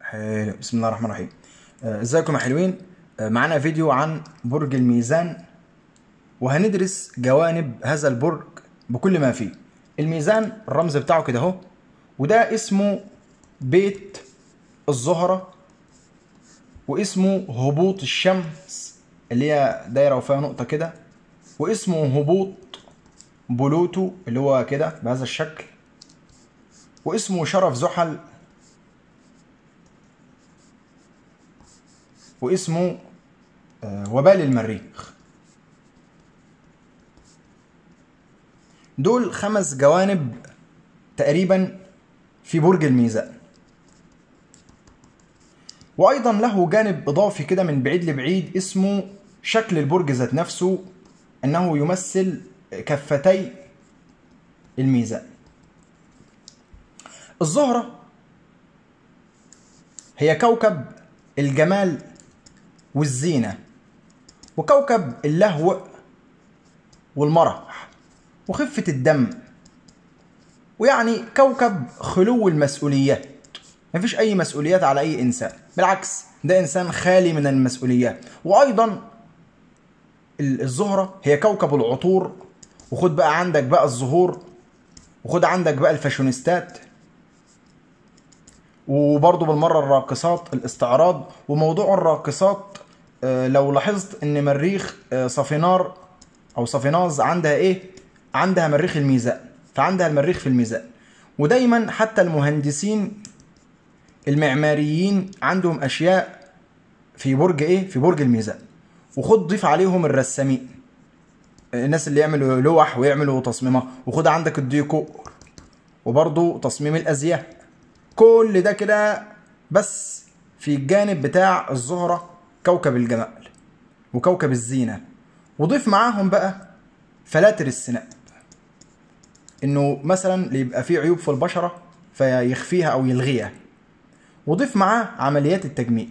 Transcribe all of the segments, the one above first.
حلو بسم الله الرحمن الرحيم آه، ازيكم يا حلوين آه، معانا فيديو عن برج الميزان وهندرس جوانب هذا البرج بكل ما فيه الميزان الرمز بتاعه كده اهو وده اسمه بيت الزهرة واسمه هبوط الشمس اللي هي دايرة وفيها نقطة كده واسمه هبوط بلوتو اللي هو كده بهذا الشكل واسمه شرف زحل واسمه آه، وبال المريخ دول خمس جوانب تقريبا في برج الميزان وايضا له جانب اضافي كده من بعيد لبعيد اسمه شكل البرج ذات نفسه انه يمثل كفتي الميزان الزهرة هي كوكب الجمال والزينة وكوكب اللهو والمرح وخفة الدم ويعني كوكب خلو المسؤوليات مفيش أي مسؤوليات على أي إنسان بالعكس ده إنسان خالي من المسؤوليات وأيضا ال- الزهرة هي كوكب العطور وخد بقى عندك بقى الزهور وخد عندك بقى الفاشونيستات وبرضه بالمرة الراقصات الاستعراض وموضوع الراقصات آه، لو لاحظت ان مريخ آه، صافينار او صافيناز عندها ايه عندها مريخ الميزان فعندها المريخ في الميزان ودايما حتى المهندسين المعماريين عندهم اشياء في برج ايه في برج الميزان وخد ضيف عليهم الرسامين الناس اللي يعملوا لوح ويعملوا تصميمات وخد عندك الديكور وبرضه تصميم الازياء كل ده كده بس في الجانب بتاع الزهرة كوكب الجمال وكوكب الزينة وضيف معاهم بقى فلاتر السناب انه مثلا يبقى فيه عيوب في البشرة فيخفيها او يلغيها وضيف معاه عمليات التجميل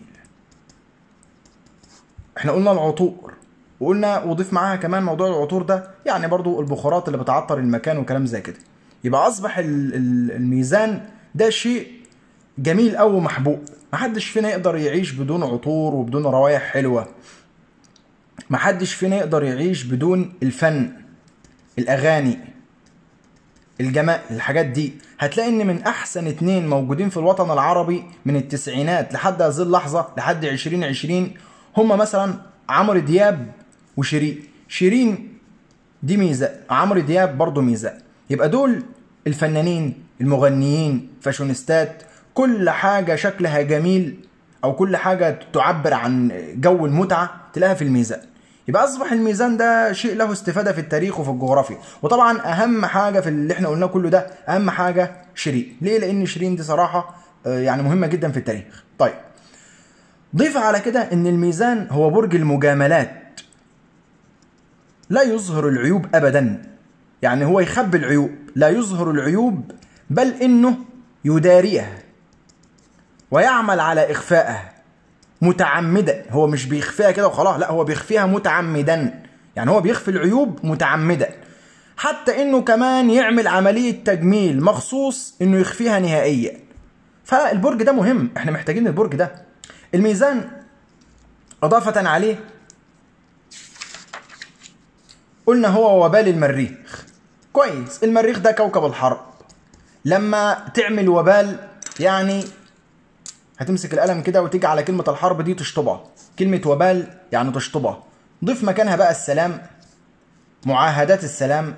احنا قلنا العطور وقلنا وضيف معاها كمان موضوع العطور ده يعني برضو البخارات اللي بتعطر المكان وكلام زي كده يبقى اصبح ال- ال- الميزان ده شيء جميل أوي ومحبوب محدش فينا يقدر يعيش بدون عطور وبدون روايح حلوة محدش فينا يقدر يعيش بدون الفن الأغاني الجمال الحاجات دي هتلاقي ان من احسن اتنين موجودين في الوطن العربي من التسعينات لحد هذه اللحظة لحد عشرين عشرين هما مثلا عمرو دياب وشيرين شيرين دي ميزان عمرو دياب برضه ميزان يبقى دول الفنانين المغنيين فاشونيستات كل حاجة شكلها جميل أو كل حاجة تعبر عن جو المتعة تلاقيها في الميزان يبقى أصبح الميزان ده شيء له استفادة في التاريخ وفي الجغرافيا وطبعا أهم حاجة في اللي احنا قلناه كله ده أهم حاجة شيرين ليه؟ لأن شيرين دي صراحة آه، يعني مهمة جدا في التاريخ طيب ضيف على كده ان الميزان هو برج المجاملات لا يظهر العيوب ابدا يعني هو يخبي العيوب لا يظهر العيوب بل انه يداريها ويعمل على اخفائها متعمدا هو مش بيخفيها كده وخلاص لا هو بيخفيها متعمدا يعني هو بيخفي العيوب متعمدا حتى انه كمان يعمل عملية تجميل مخصوص انه يخفيها نهائيا فالبرج ده مهم احنا محتاجين البرج ده الميزان اضافة عليه قلنا هو وبال المريخ كويس المريخ ده كوكب الحرب لما تعمل وبال يعني هتمسك القلم كده وتيجي على كلمة الحرب دي تشطبها كلمة وبال يعني تشطبها ضيف مكانها بقى السلام معاهدات السلام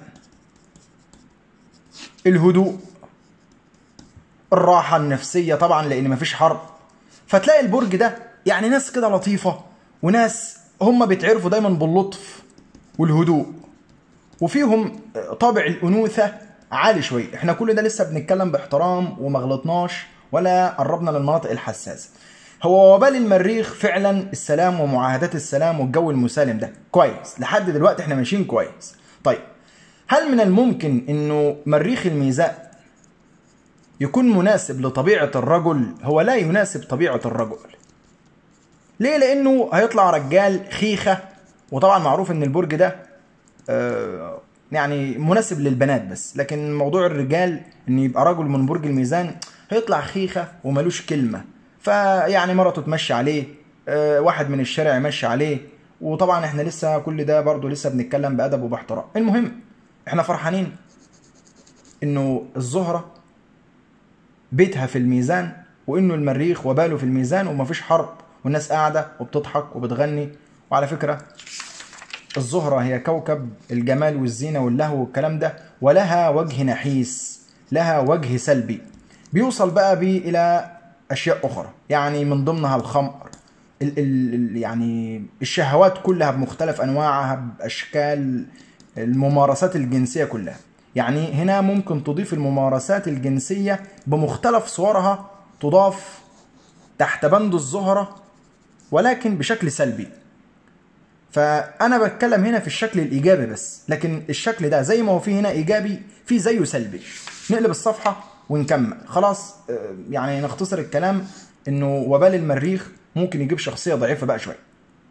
الهدوء الراحة النفسية طبعا لأن مفيش حرب فتلاقي البرج ده يعني ناس كده لطيفة وناس هم بيتعرفوا دايما باللطف والهدوء وفيهم طابع الأنوثة عالي شوية احنا كل ده لسه بنتكلم باحترام وما غلطناش ولا قربنا للمناطق الحساسة هو وبال المريخ فعلا السلام ومعاهدات السلام والجو المسالم ده كويس لحد دلوقتي احنا ماشيين كويس طيب هل من الممكن انه مريخ الميزان يكون مناسب لطبيعة الرجل هو لا يناسب طبيعة الرجل ليه لانه هيطلع رجال خيخة وطبعا معروف ان البرج ده آه، يعني مناسب للبنات بس لكن موضوع الرجال ان يبقى رجل من برج الميزان هيطلع خيخة وملوش كلمة ف فيعني مراته تمشي عليه آه، واحد من الشارع يمشي عليه وطبعا احنا لسه كل ده برضه لسه بنتكلم بادب وباحترام المهم احنا فرحانين انه الزهره بيتها في الميزان وانه المريخ وباله في الميزان ومفيش حرب والناس قاعده وبتضحك وبتغني وعلى فكره الزهره هي كوكب الجمال والزينه واللهو والكلام ده ولها وجه نحيس لها وجه سلبي بيوصل بقى بيه الى اشياء اخرى يعني من ضمنها الخمر ال ال يعني الشهوات كلها بمختلف انواعها باشكال الممارسات الجنسيه كلها يعني هنا ممكن تضيف الممارسات الجنسيه بمختلف صورها تضاف تحت بند الزهره ولكن بشكل سلبي فانا بتكلم هنا في الشكل الايجابي بس لكن الشكل ده زي ما هو فيه هنا ايجابي في زيه سلبي نقلب الصفحه ونكمل خلاص آه، يعني نختصر الكلام انه وبال المريخ ممكن يجيب شخصيه ضعيفه بقى شويه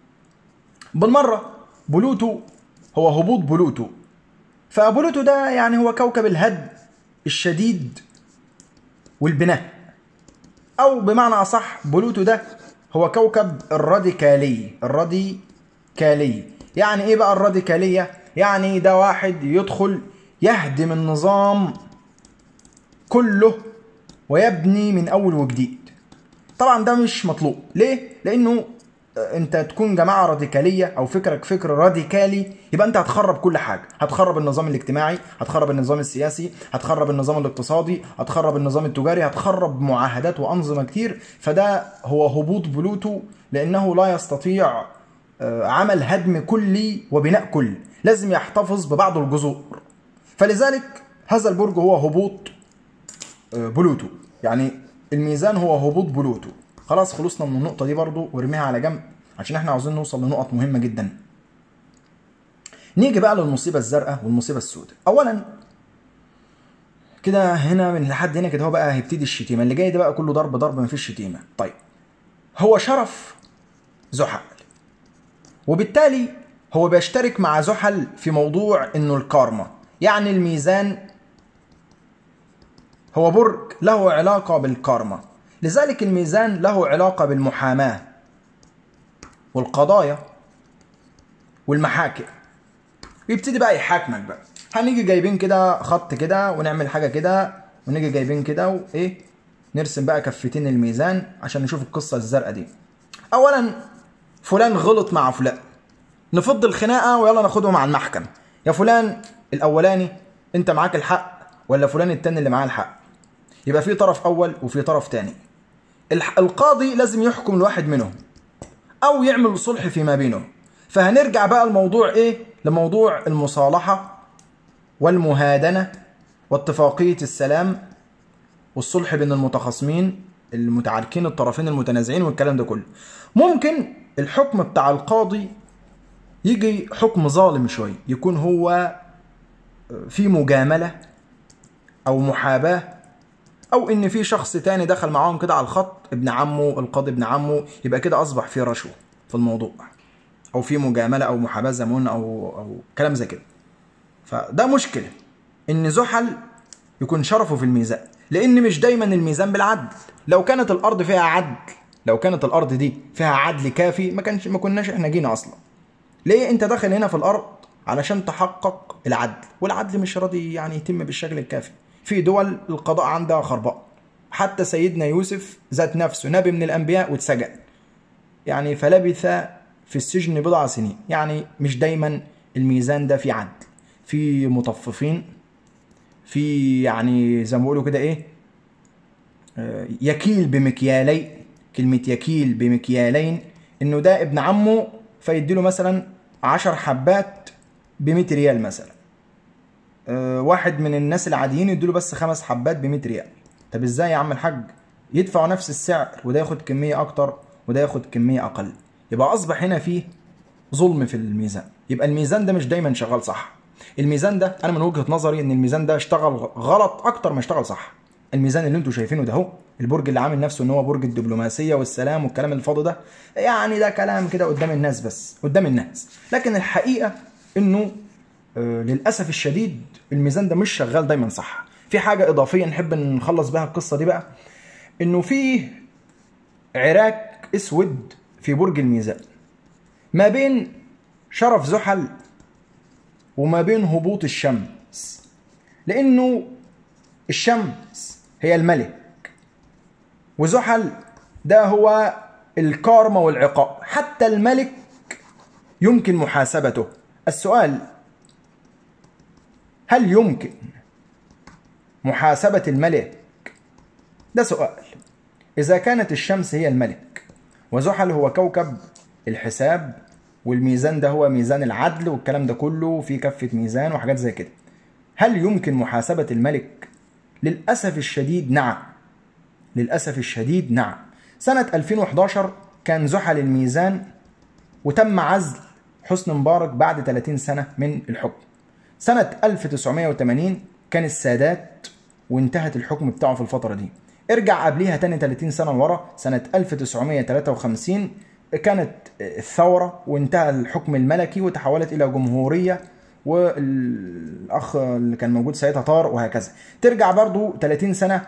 بالمره بلوتو هو هبوط بلوتو فبلوتو ده يعني هو كوكب الهد الشديد والبناء او بمعنى اصح بلوتو ده هو كوكب الراديكالي الراديكالي يعني ايه بقى الراديكاليه يعني ده واحد يدخل يهدم النظام كله ويبني من اول وجديد طبعا ده مش مطلوب ليه لانه انت تكون جماعه راديكاليه او فكرك فكر راديكالي يبقى انت هتخرب كل حاجه هتخرب النظام الاجتماعي هتخرب النظام السياسي هتخرب النظام الاقتصادي هتخرب النظام التجاري هتخرب معاهدات وانظمه كتير فده هو هبوط بلوتو لانه لا يستطيع آه، عمل هدم كلي وبناء كلي لازم يحتفظ ببعض الجذور فلذلك هذا البرج هو هبوط آه، بلوتو يعني الميزان هو هبوط بلوتو خلاص خلصنا من النقطه دي برضو وارميها على جنب عشان احنا عاوزين نوصل لنقط مهمه جدا نيجي بقى للمصيبه الزرقاء والمصيبه السوداء اولا كده هنا من لحد هنا كده هو بقى هيبتدي الشتيمه اللي جاي ده بقى كله ضرب ضرب مفيش شتيمه طيب هو شرف زحل وبالتالي هو بيشترك مع زحل في موضوع انه الكارما يعني الميزان هو برج له علاقه بالكارما لذلك الميزان له علاقه بالمحاماه والقضايا والمحاكم ويبتدي بقى يحاكمك بقى هنيجي جايبين كده خط كده ونعمل حاجه كده ونيجي جايبين كده وايه نرسم بقى كفتين الميزان عشان نشوف القصه الزرقاء دي اولا فلان غلط مع فلان نفض الخناقه ويلا ناخدهم على المحكمه يا فلان الاولاني انت معاك الحق ولا فلان التاني اللي معاه الحق يبقى في طرف اول وفي طرف تاني الح- القاضي لازم يحكم لواحد منهم او يعمل صلح فيما بينهم فهنرجع بقى الموضوع ايه لموضوع المصالحه والمهادنه واتفاقيه السلام والصلح بين المتخاصمين المتعاركين الطرفين المتنازعين والكلام ده كله ممكن الحكم بتاع القاضي يجي حكم ظالم شويه يكون هو في مجامله او محاباه او ان في شخص تاني دخل معاهم كده على الخط ابن عمه القاضي ابن عمه يبقى كده اصبح في رشوه في الموضوع او في مجامله او محاباه زي ما قلنا او او كلام زي كده فده مشكله ان زحل يكون شرفه في الميزان لان مش دايما الميزان بالعدل لو كانت الارض فيها عدل لو كانت الارض دي فيها عدل كافي ما كانش ما كناش احنا جينا اصلا ليه انت داخل هنا في الارض علشان تحقق العدل والعدل مش راضي يعني يتم بالشكل الكافي في دول القضاء عندها خرباء حتى سيدنا يوسف ذات نفسه نبي من الانبياء واتسجن يعني فلبث في السجن بضع سنين يعني مش دايما الميزان ده في عدل في مطففين في يعني زي ما بيقولوا كده ايه آه، يكيل بمكيالين كلمة يكيل بمكيالين انه ده ابن عمه فيديله مثلا عشر حبات ب 100 ريال مثلا آه، واحد من الناس العاديين يديله بس خمس حبات ب 100 ريال طب ازاي يا عم الحاج يدفعوا نفس السعر وده ياخد كمية اكتر وده ياخد كمية اقل يبقى اصبح هنا فيه ظلم في الميزان يبقى الميزان ده مش دايما شغال صح الميزان ده انا من وجهة نظري ان الميزان ده اشتغل غلط اكتر ما اشتغل صح الميزان اللي انتوا شايفينه ده اهو البرج اللي عامل نفسه ان هو برج الدبلوماسيه والسلام والكلام الفاضي ده يعني ده كلام كده قدام الناس بس قدام الناس لكن الحقيقه انه آه، للاسف الشديد الميزان ده مش شغال دايما صح في حاجه اضافيه نحب نخلص بها القصه دي بقى انه في عراك اسود في برج الميزان ما بين شرف زحل وما بين هبوط الشمس لانه الشمس هي الملك وزحل ده هو الكارما والعقاب حتى الملك يمكن محاسبته السؤال هل يمكن محاسبة الملك ده سؤال إذا كانت الشمس هي الملك وزحل هو كوكب الحساب والميزان ده هو ميزان العدل والكلام ده كله في كفة ميزان وحاجات زي كده هل يمكن محاسبة الملك؟ للأسف الشديد نعم للأسف الشديد نعم سنة 2011 كان زحل الميزان وتم عزل حسني مبارك بعد 30 سنة من الحكم سنة 1980 كان السادات وانتهت الحكم بتاعه في الفترة دي ارجع قبليها تاني 30 سنة لورا سنة 1953 كانت الثورة وانتهى الحكم الملكي وتحولت إلى جمهورية والأخ اللي كان موجود ساعتها طار وهكذا ترجع برضو 30 سنة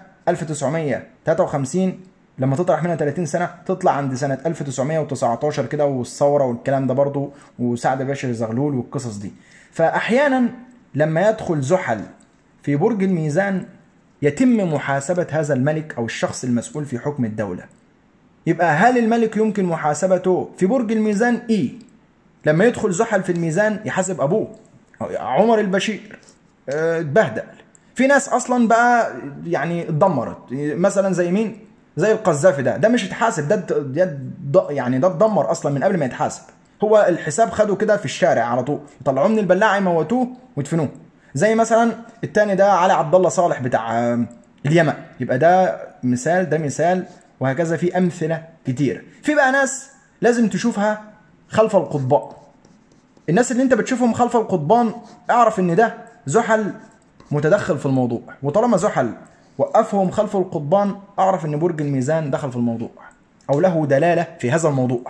1953 لما تطرح منها 30 سنة تطلع عند سنة 1919 كده والثورة والكلام ده برضو وسعد باشا زغلول والقصص دي فأحيانا لما يدخل زحل في برج الميزان يتم محاسبة هذا الملك أو الشخص المسؤول في حكم الدولة يبقى هل الملك يمكن محاسبته في برج الميزان إيه لما يدخل زحل في الميزان يحاسب أبوه عمر البشير اه، اتبهدل في ناس اصلا بقى يعني اتدمرت مثلا زي مين زي القذافي ده ده مش اتحاسب ده ده ده- يعني ده اتدمر اصلا من قبل ما يتحاسب هو الحساب خده كده في الشارع على طول يطلعوه من البلاعه يموتوه ويدفنوه زي مثلا التاني ده علي عبد الله صالح بتاع آه، اليمن يبقى ده مثال ده مثال وهكذا في امثله كتير في بقى ناس لازم تشوفها خلف القضبان الناس اللي انت بتشوفهم خلف القضبان اعرف ان ده زحل متدخل في الموضوع وطالما زحل وقفهم خلف القضبان اعرف ان برج الميزان دخل في الموضوع او له دلاله في هذا الموضوع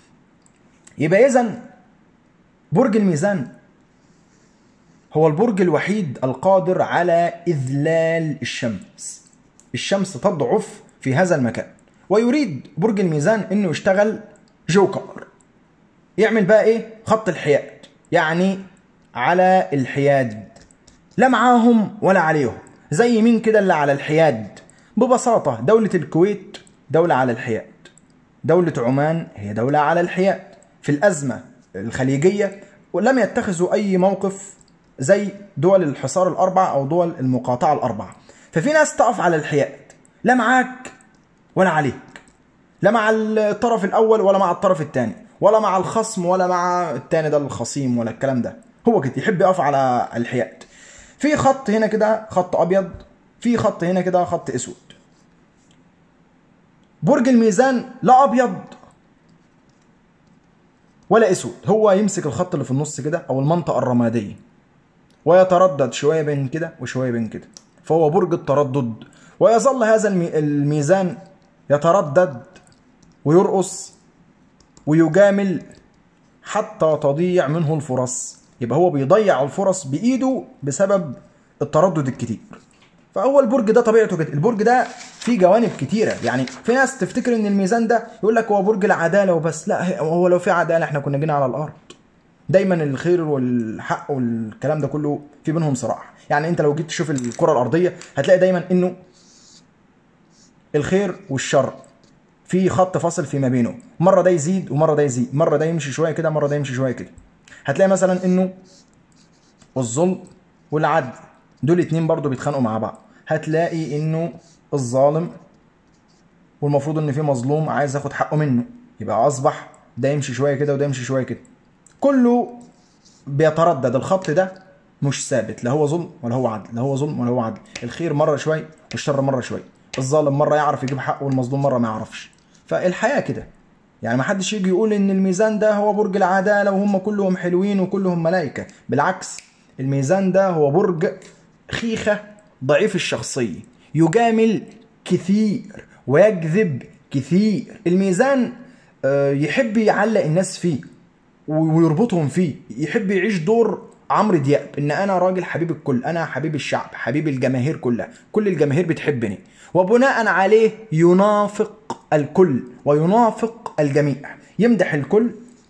يبقى اذا برج الميزان هو البرج الوحيد القادر على اذلال الشمس الشمس تضعف في هذا المكان ويريد برج الميزان انه يشتغل جوكر يعمل بقى ايه خط الحياد يعني على الحياد لا معاهم ولا عليهم زي مين كده اللي على الحياد ببساطة دولة الكويت دولة على الحياد دولة عمان هي دولة على الحياد في الأزمة الخليجية ولم يتخذوا أي موقف زي دول الحصار الأربع أو دول المقاطعة الأربع ففي ناس تقف على الحياد لا معاك ولا عليك لا مع الطرف الاول ولا مع الطرف الثاني ولا مع الخصم ولا مع الثاني ده الخصيم ولا الكلام ده هو كده يحب يقف على الحياد في خط هنا كده خط ابيض في خط هنا كده خط اسود برج الميزان لا ابيض ولا اسود هو يمسك الخط اللي في النص كده او المنطقه الرماديه ويتردد شويه بين كده وشويه بين كده فهو برج التردد ويظل هذا المي- الميزان يتردد ويرقص ويجامل حتى تضيع منه الفرص يبقى هو بيضيع الفرص بايده بسبب التردد الكتير فهو البرج ده طبيعته كده البرج ده فيه جوانب كتيره يعني في ناس تفتكر ان الميزان ده يقول لك هو برج العداله وبس لا هو لو في عداله احنا كنا جينا على الارض دايما الخير والحق والكلام ده كله في بينهم صراع يعني انت لو جيت تشوف الكره الارضيه هتلاقي دايما انه الخير والشر في خط فاصل فيما بينه مره ده يزيد ومره ده يزيد مره ده يمشي شويه كده مره ده يمشي شويه كده هتلاقي مثلا انه الظلم والعدل دول اتنين برضو بيتخانقوا مع بعض هتلاقي انه الظالم والمفروض ان في مظلوم عايز ياخد حقه منه يبقى اصبح ده يمشي شويه كده وده يمشي شويه كده كله بيتردد الخط ده مش ثابت لا هو ظلم ولا هو عدل لا هو ظلم ولا هو عدل الخير مره شويه والشر مره شويه الظالم مره يعرف يجيب حقه والمظلوم مره ما يعرفش فالحياه كده يعني ما حدش يجي يقول ان الميزان ده هو برج العداله وهم كلهم حلوين وكلهم ملائكه بالعكس الميزان ده هو برج خيخه ضعيف الشخصيه يجامل كثير ويجذب كثير الميزان آه، يحب يعلق الناس فيه ويربطهم فيه يحب يعيش دور عمرو دياب ان انا راجل حبيب الكل انا حبيب الشعب حبيب الجماهير كلها كل الجماهير بتحبني وبناء عليه ينافق الكل وينافق الجميع يمدح الكل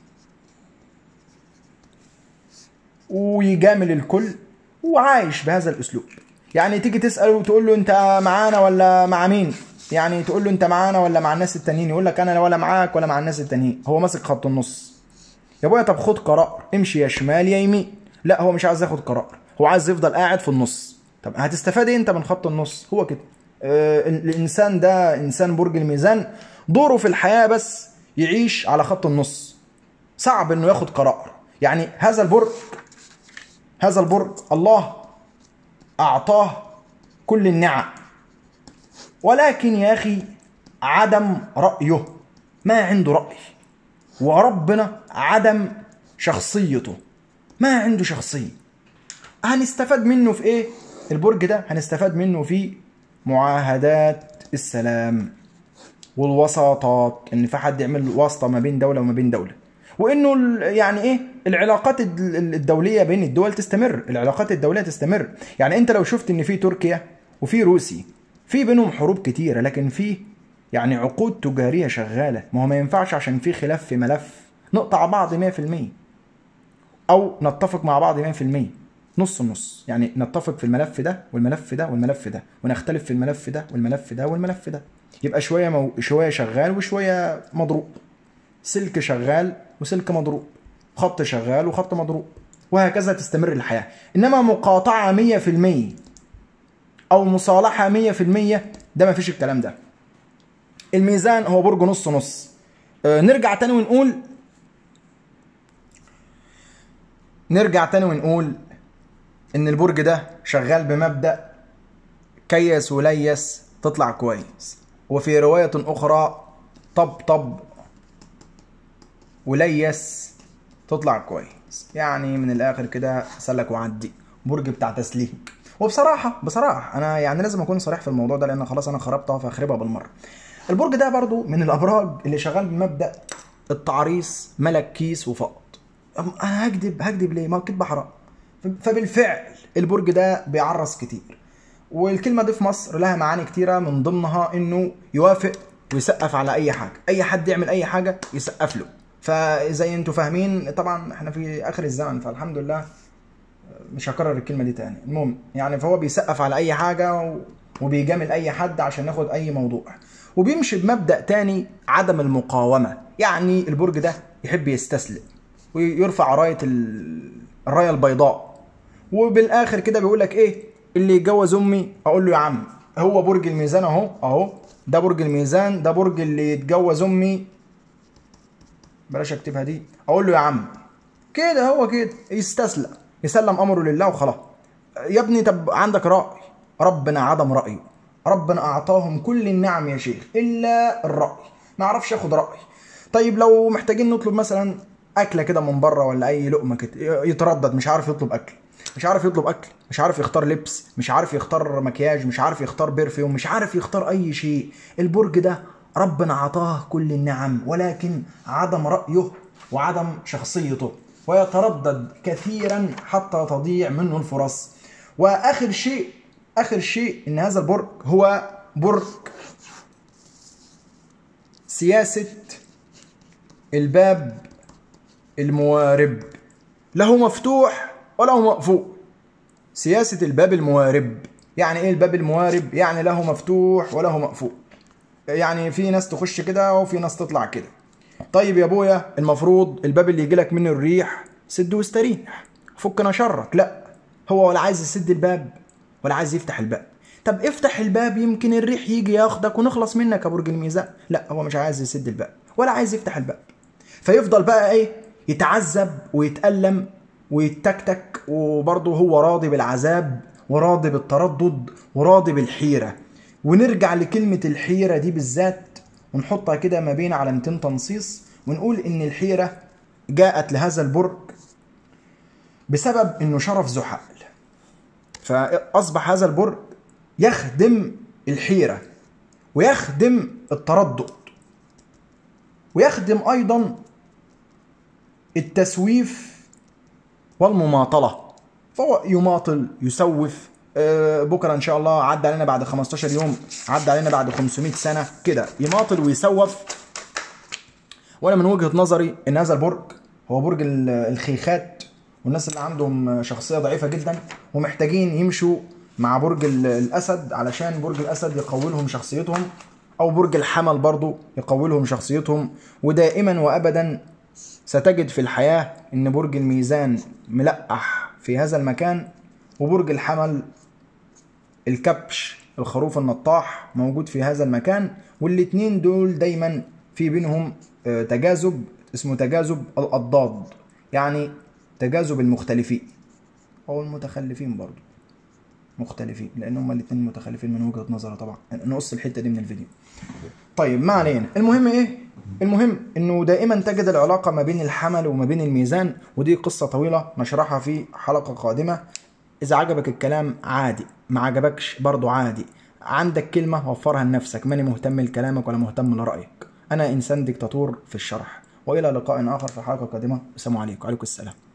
ويجامل الكل وعايش بهذا الاسلوب يعني تيجي تساله وتقول له انت معانا ولا مع مين يعني تقول له انت معانا ولا مع الناس التانيين يقول لك انا ولا معاك ولا مع الناس التانيين هو ماسك خط النص يا ابويا طب خد قرار امشي يا شمال يا يمين لا هو مش عايز ياخد قرار هو عايز يفضل قاعد في النص طب هتستفاد ايه انت من خط النص هو كده آه الانسان ده انسان برج الميزان دوره في الحياه بس يعيش على خط النص صعب انه ياخد قرار يعني هذا البرج هذا البرج الله اعطاه كل النعم ولكن يا اخي عدم رايه ما عنده راي وربنا عدم شخصيته ما عنده شخصيه هنستفاد منه في ايه البرج ده هنستفاد منه في معاهدات السلام والوساطات ان في حد يعمل واسطه ما بين دوله وما بين دوله وانه يعني ايه العلاقات الدوليه بين الدول تستمر العلاقات الدوليه تستمر يعني انت لو شفت ان في تركيا وفي روسي في بينهم حروب كتيره لكن في يعني عقود تجاريه شغاله ما هو ما ينفعش عشان في خلاف في ملف نقطع بعض 100% او نتفق مع بعض 100% نص نص يعني نتفق في الملف ده والملف ده والملف ده ونختلف في الملف ده والملف ده والملف ده يبقى شويه مو... شويه شغال وشويه مضروب سلك شغال وسلك مضروب خط شغال وخط مضروب وهكذا تستمر الحياه انما مقاطعه 100% او مصالحه 100% ده ما فيش الكلام ده الميزان هو برج نص نص آه نرجع تاني ونقول نرجع تاني ونقول ان البرج ده شغال بمبدا كيس وليس تطلع كويس وفي روايه اخرى طب طب وليس تطلع كويس يعني من الاخر كده سلك وعدي برج بتاع تسليك وبصراحه بصراحه انا يعني لازم اكون صريح في الموضوع ده لان خلاص انا خربتها فاخربها بالمره البرج ده برضو من الابراج اللي شغال بمبدا التعريس ملك كيس وفقط انا هكذب هكذب ليه ما الكذب حرام فبالفعل البرج ده بيعرس كتير والكلمه دي في مصر لها معاني كتيره من ضمنها انه يوافق ويسقف على اي حاجه اي حد يعمل اي حاجه يسقف له فزي انتوا فاهمين طبعا احنا في اخر الزمن فالحمد لله مش هكرر الكلمه دي تاني المهم يعني فهو بيسقف على اي حاجه وبيجامل اي حد عشان ياخد اي موضوع وبيمشي بمبدا تاني عدم المقاومه يعني البرج ده يحب يستسلم ويرفع رايه الرايه البيضاء وبالاخر كده بيقول لك ايه اللي يتجوز امي اقول له يا عم هو برج الميزان اهو اهو ده برج الميزان ده برج اللي يتجوز امي بلاش اكتبها دي اقول له يا عم كده هو كده يستسلم يسلم امره لله وخلاص يا ابني طب عندك راي ربنا عدم رايه ربنا اعطاهم كل النعم يا شيخ الا الراي ما عرفش ياخد راي طيب لو محتاجين نطلب مثلا اكله كده من بره ولا اي لقمه كده يتردد مش عارف يطلب اكل مش عارف يطلب اكل مش عارف يختار لبس مش عارف يختار مكياج مش عارف يختار برفيوم مش عارف يختار اي شيء البرج ده ربنا عطاه كل النعم ولكن عدم رايه وعدم شخصيته ويتردد كثيرا حتى تضيع منه الفرص واخر شيء اخر شيء ان هذا البرج هو برج سياسه الباب الموارب له مفتوح وله مقفول سياسة الباب الموارب يعني ايه الباب الموارب يعني له مفتوح وله مقفول يعني في ناس تخش كده وفي ناس تطلع كده طيب يا ابويا المفروض الباب اللي يجيلك منه الريح سد واستريح فكنا شرك لا هو ولا عايز يسد الباب ولا عايز يفتح الباب طب افتح الباب يمكن الريح يجي ياخدك ونخلص منك يا برج الميزان لا هو مش عايز يسد الباب ولا عايز يفتح الباب فيفضل بقى ايه يتعذب ويتألم ويتكتك وبرضه هو راضي بالعذاب وراضي بالتردد وراضي بالحيرة ونرجع لكلمة الحيرة دي بالذات ونحطها كده ما بين علامتين تنصيص ونقول إن الحيرة جاءت لهذا البرج بسبب إنه شرف زحل فأصبح هذا البرج يخدم الحيرة ويخدم التردد ويخدم أيضا التسويف والمماطلة فهو يماطل يسوف آه، بكره ان شاء الله عدى علينا بعد 15 يوم عدى علينا بعد 500 سنه كده يماطل ويسوف وانا من وجهه نظري ان هذا البرج هو برج ال- الخيخات والناس اللي عندهم شخصيه ضعيفه جدا ومحتاجين يمشوا مع برج ال- الاسد علشان برج الاسد يقوي لهم شخصيتهم او برج الحمل برضو يقوي لهم شخصيتهم ودائما وابدا ستجد في الحياه ان برج الميزان ملقح في هذا المكان وبرج الحمل الكبش الخروف النطاح موجود في هذا المكان والاتنين دول دايما في بينهم آه، تجاذب اسمه تجاذب الأضداد يعني تجاذب المختلفين أو المتخلفين برضو مختلفين لأن هما الاتنين متخلفين من وجهة نظري طبعا نقص الحتة دي من الفيديو طيب ما علينا المهم ايه المهم انه دائما تجد العلاقه ما بين الحمل وما بين الميزان ودي قصه طويله نشرحها في حلقه قادمه اذا عجبك الكلام عادي ما عجبكش برضو عادي عندك كلمه وفرها لنفسك ماني مهتم لكلامك ولا مهتم لرايك انا انسان ديكتاتور في الشرح والى لقاء اخر في حلقه قادمه السلام عليكم وعليكم السلام